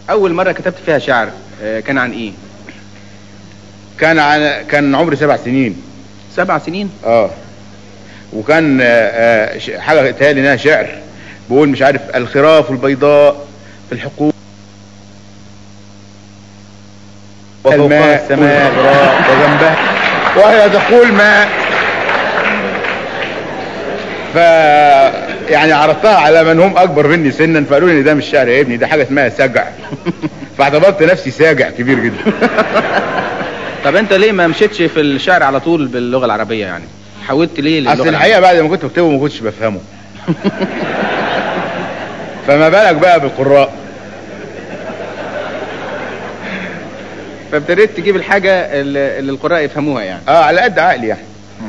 اول مرة كتبت فيها شعر آه، كان عن ايه كان عن كان عمري سبع سنين سبع سنين اه وكان آه، آه، ش- حاجه تهيألي انها شعر بقول مش عارف الخراف البيضاء في الحقول وفوقها الماء السماء. والأغراء وجنبها وهي تقول ماء ف يعني عرضتها على من هم اكبر مني سنا فقالوا لي ده مش شعر يا ابني ده حاجه اسمها سجع فاعتبرت نفسي ساجع كبير جدا طب انت ليه ما مشيتش في الشعر على طول باللغة العربية يعني حولت ليه للغة اصل العربية؟ الحقيقه بعد ما كنت بكتبه ما كنتش بفهمه فما بالك بقى بالقراء فابتديت تجيب الحاجة اللي اللي القراء يفهموها يعني اه على قد عقلي يعني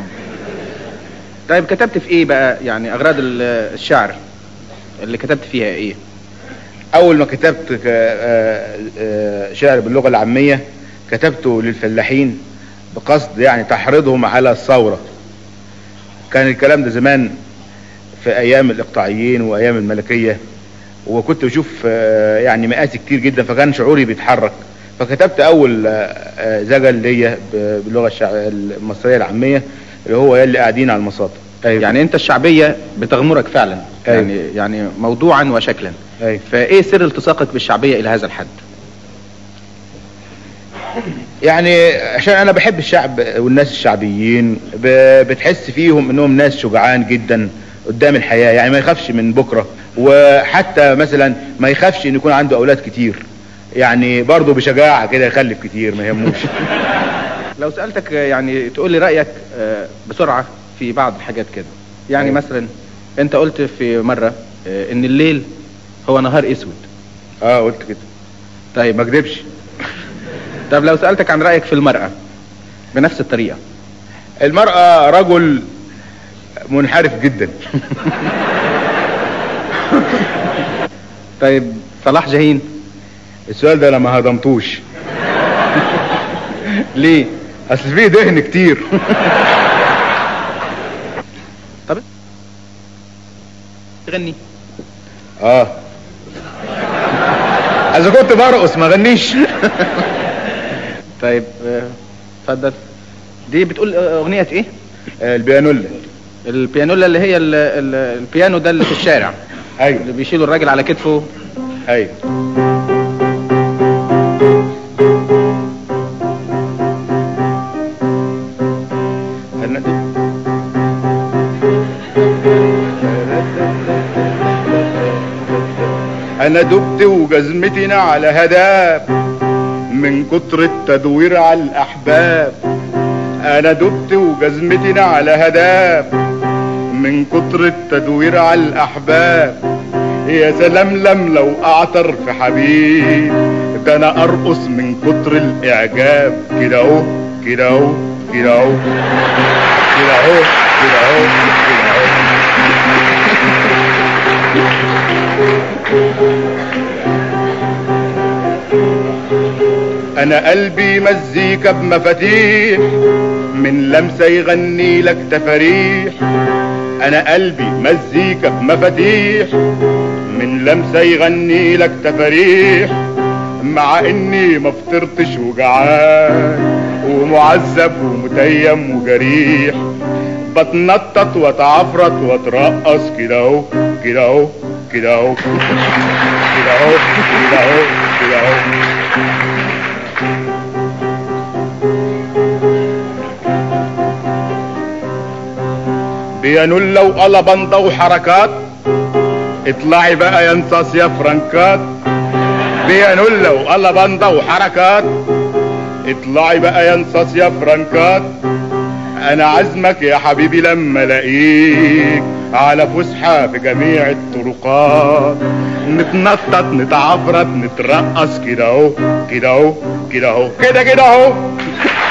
طيب كتبت في ايه بقى يعني اغراض ال- الشعر اللي كتبت فيها ايه اول ما كتبت ك- آه، آه، شعر باللغه العاميه كتبته للفلاحين بقصد يعني تحريضهم على الثوره كان الكلام ده زمان في ايام الاقطاعيين وايام الملكيه وكنت بشوف آه، يعني مآسي كتير جدا فكان شعوري بيتحرك فكتبت اول آه، آه، زجل ليا ب- باللغه الشع... المصريه العاميه اللي هو يلي قاعدين على المصاطب أيوة. يعني انت الشعبية بتغمرك فعلا أيوة. يعني يعني موضوعا وشكلا أيوة. فايه سر التصاقك بالشعبية الى هذا الحد يعني عشان انا بحب الشعب والناس الشعبيين ب- بتحس فيهم انهم ناس شجعان جدا قدام الحياة يعني ما يخافش من بكرة وحتى مثلا ما يخافش ان يكون عنده اولاد كتير يعني برضه بشجاعة كده يخلف كتير ما يهموش لو سألتك يعني تقول لي رأيك آه، بسرعة في بعض الحاجات كده يعني أيوة. مثلا انت قلت في مرة آه، ان الليل هو نهار اسود اه قلت كده طيب ما اكدبش طب لو سألتك عن رأيك في المرأة بنفس الطريقة المرأة رجل منحرف جدا طيب صلاح جاهين السؤال ده انا ما هضمتوش ليه اصل فيه دهن كتير طب تغني اه اذا كنت برقص ما غنيش طيب آه، اتفضل دي بتقول آه، اغنية ايه آه، البيانولا البيانولا اللي هي ال ال البيانو ده اللي في الشارع ايوه اللي بيشيلوا الراجل على كتفه ايوه أنا دب- انا دبت وجزمتنا على هداب من كتر التدوير على الاحباب انا دبت وجزمتنا على هداب من كتر التدوير على الاحباب يا سلام لم لو اعتر في حبيب ده انا ارقص من كتر الاعجاب كده اهو كده اهو كده اهو كده اهو كده اهو كده اهو انا قلبي مزيكا بمفاتيح من لمسة يغني لك تفاريح انا قلبي مزيكا بمفاتيح من لمسة يغني لك تفاريح مع اني ما فطرتش وجعان ومعذب ومتيم وجريح بتنطط واتعفرت واترقص كده اهو كده اهو كده اهو كده اهو كده اهو كده اهو بيانولا وقلبنطة وحركات اطلعي بقى يا انصاص يا فرنكات بيانولا وقلبنطة وحركات اطلعي بقى يا انصاص يا فرنكات انا عزمك يا حبيبي لما الاقيك على فسحة في جميع الطرقات نتنطط نتعفرت نترقص كده اهو كده اهو كده اهو كده كده اهو